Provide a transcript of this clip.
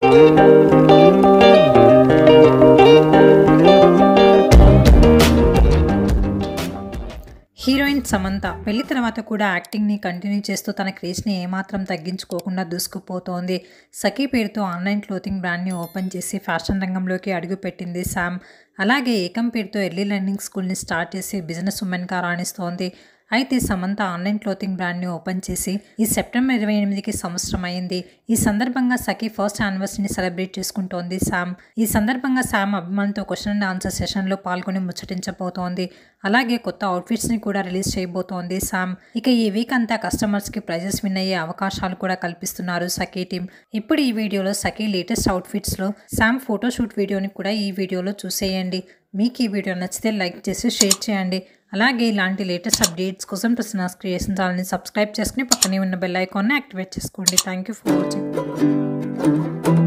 heroine Samantha పెళ్లి తర్వాత కూడా యాక్టింగ్ని కంటిన్యూ చేస్తూ తన క్రేజ్ని ఏమాత్రం తగ్గించుకోకుండా దూసుకుపోతోంది సఖీ పేరుతో ఆన్లైన్ క్లోతింగ్ బ్రాండ్ని ఓపెన్ చేసి ఫ్యాషన్ రంగంలోకి అడుగుపెట్టింది శామ్ అలాగే ఏకం పేరుతో ఎర్లీ లెర్నింగ్ స్కూల్ని స్టార్ట్ చేసి బిజినెస్ ఉమెన్గా రాణిస్తోంది అయితే సమంత ఆన్లైన్ క్లోతింగ్ బ్రాండ్ని ఓపెన్ చేసి ఈ సెప్టెంబర్ ఇరవై ఎనిమిదికి సంవత్సరం అయింది ఈ సందర్భంగా సఖీ ఫస్ట్ యానివర్సరీని సెలబ్రేట్ చేసుకుంటోంది శామ్ ఈ సందర్భంగా శామ్ అభిమానులతో క్వశ్చన్ అండ్ ఆన్సర్ సెషన్లో పాల్గొని ముచ్చటించబోతోంది అలాగే కొత్త అవుట్ఫిట్స్ని కూడా రిలీజ్ చేయబోతోంది శామ్ ఇక ఈ వీక్ అంతా కస్టమర్స్కి ప్రైజెస్ విన్ అయ్యే అవకాశాలు కూడా కల్పిస్తున్నారు సఖీ టీం ఇప్పుడు ఈ వీడియోలో సఖీ లేటెస్ట్ అవుట్ఫిట్స్లో శామ్ ఫోటోషూట్ వీడియోని కూడా ఈ వీడియోలో చూసేయండి మీకు ఈ వీడియో నచ్చితే లైక్ చేసి షేర్ చేయండి అలాగే ఇలాంటి లేటెస్ట్ అప్డేట్స్ కోసం ప్రసన్నాస్ క్రియేషన్ ఛానల్ని సబ్స్క్రైబ్ చేసుకుని పక్కనే ఉన్న బెల్ ఐకాన్ని యాక్టివేట్ చేసుకోండి థ్యాంక్ యూ ఫర్ వాచింగ్